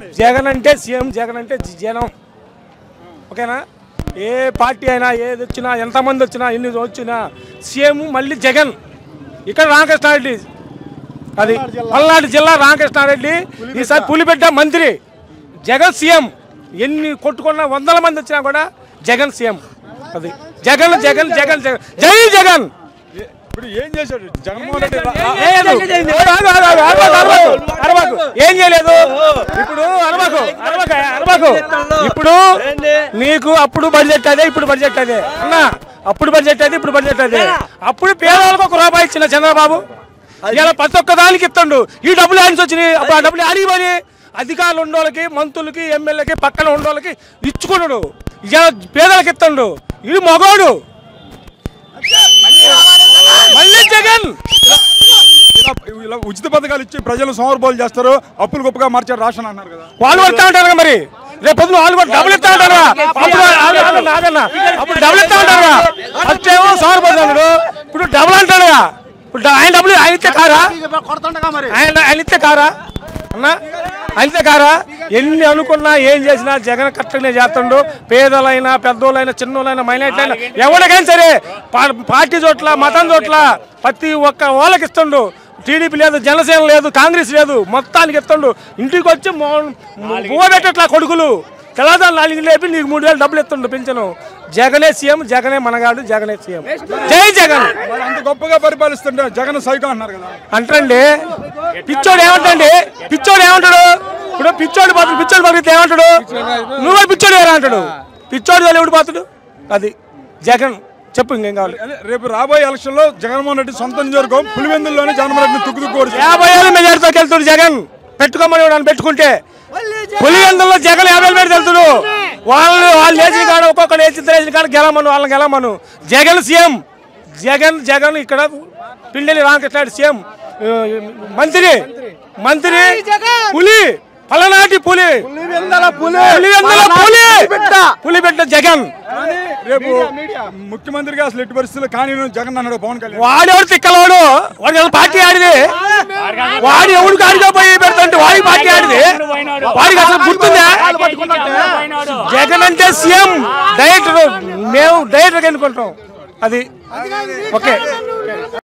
జగన్ అంటే సీఎం జగన్ అంటే జ- జనం ఓకేనా ఏ పార్టీ అయినా ఏది వచ్చినా ఎంతమంది వచ్చినా ఎన్ని వచ్చినా సీఎం మళ్ళీ జగన్ ఇక్కడ రామకృష్ణారెడ్డి అది పల్నాడు జిల్లా రామకృష్ణారెడ్డి ఈసారి పులిబిడ్డ మంత్రి జగన్ సీఎం ఎన్ని కొట్టుకున్న వందల మంది వచ్చినా కూడా జగన్ సీఎం అది జగన్ జగన్ జగన్ జగన్ జై జగన్ ఏ- ఇప్పుడు ఏం చేశాడు జగన్మోహన్ రెడ్డి రా- లేదు. ఆగు, ఆగు, ఆగు, ఆగు, అరవకు, అరవకు. ఏం చేయలేదు ఇప్పుడు అరవకు అరవక అరవకు ఇప్పుడు నీకు అప్పుడు బడ్జెట్ అదే ఇప్పుడు బడ్జెట్ అదే అన్నా అప్పుడు బడ్జెట్ అదే ఇప్పుడు బడ్జెట్ అదే అప్పుడు పేదవాళ్ళకు ఒక రూపాయి ఇచ్చిన చంద్రబాబు ఇలా ప్రతి ఒక్క దానికి ఇస్తుండు ఈ డబ్బులు ఆడిచి వచ్చినాయి అప్పుడు ఆ డబ్బులు ఆడికి పోయి అధికారులు ఉండోళ్ళకి మంత్రులకి ఎమ్మెల్యేకి పక్కన ఉండోళ్ళకి ఇచ్చుకున్నాడు ఇలా పేదలకు ఇస్తుండు ఇది మగోడు మళ్ళీ జగన్ ఇలా ఇలా ఉచిత పథకాలు ఇచ్చి ప్రజలు సోమరపోలు చేస్తారు అప్పులు గొప్పగా మార్చారు రాష్ట్రం అన్నారు కదా వాళ్ళు కొడతా ఉంటారు కదా మరి రేపు పొద్దున వాళ్ళు కూడా డబ్బులు ఇస్తా ఉంటారు కదా. అప్పుడు ఆగ- ఆగ- ఆగన్న. అప్పుడు డబ్బులు ఇస్తా ఉంటారు కదా. ఫస్ట్ ఏమో సోమరిపోతున్నాడు ఇప్పుడు డబ్బులు అంటాడు కదా. ఇప్పుడు డ- ఆయన డబ్బులు ఆయన ఇస్తే కారా ఆయన ఆయన ఇస్తే కారా అన్నా ఆయన ఇస్తే కారా ఎన్ని అనుకున్నా ఏం చేసినా జగన్ కరెక్ట్గానే చేస్తుండు పేదలైనా పెద్దోళ్ళైనా చిన్నోళ్ళైనా మైనార్టీ అయినా ఎవరికైనా సరే పా- పార్టీ చోట్ల మతం చోట్ల ప్రతి ఒక్క వాళ్ళకి ఇస్తుండు టీడీపీ లేదు జనసేన లేదు కాంగ్రెస్ లేదు మొత్తానికి ఇస్తుండు ఇంటికి వచ్చి పువ్వ పెట్టట్లా కొడుకులు తెల్లదారు నాలుగు లేపి నీకు మూడు వేలు డబ్బులు ఇస్తుండు పెంచను జగనే సీఎం జగనే మనగాడు జగనే సీఎం జై జగన్ మరి అంత గొప్పగా పరిపాలిస్తుంటే జగన్ సైకో అన్నారు కదా అంటండి పిచ్చోడు ఏమంటండి పిచ్చోడు ఏమంటాడు ఇప్పుడు పిచ్చోడు పోతాడు పిచ్చోడు పడితే ఏమంటాడు నువ్వే పిచ్చోడు వేరా అంటాడు పిచ్చోడు వాళ్ళు ఎవడు పోతాడు అది జగన్ చెప్పు ఇంకేం కావాలి అదే రేపు రాబోయే ఎలక్షన్ లో జగన్మోహన్ రెడ్డి సొంత నియోజకవర్గం పులివెందుల్లోనే జగన్మోహన్ రెడ్డిని తుక్కు తుక్కు ఓడిచారు. యాభై ఏళ్ళ మెజార్టీతో వెళ్తాడు జగన్ పెట్టుకోమని వాడు పెట్టుకుంటే పులివెందుల్లో జగన్ యాభై వేలు వెళ్తాడు వాళ్ళు వాళ్ళు లేచిన కాడ ఒక్కొక్కరు లేచిన లేచిన కాడ గెలమను వాళ్ళని గెలమను జగన్ సీఎం జగన్ జగన్ ఇక్కడ పిండలి రామకృష్ణ సీఎం ఆ, మంత్రి మంత్రి పులి పలనాటి పులి పులివెందుల పులి పులి బిడ్డ జగన్ కానీ రేపు ముఖ్యమంత్రిగా అసలు ఎట్టి పరిస్థితుల్లో కానీ జగన్ అన్నాడు పవన్ కళ్యాణ్ వాడెవడు తిక్కలోడు వాడు ఏదో పార్టీ ఆడిది వాడు ఎవడు కాడిగా పోయి పెడుతుంటే వాడి పార్టీ ఆడిది వాడికి అసలు గుర్తుందా జగన్ అంటే సీఎం డైరెక్టర్ మేము డైరెక్టర్ ఎన్నుకుంటాం అది ఓకే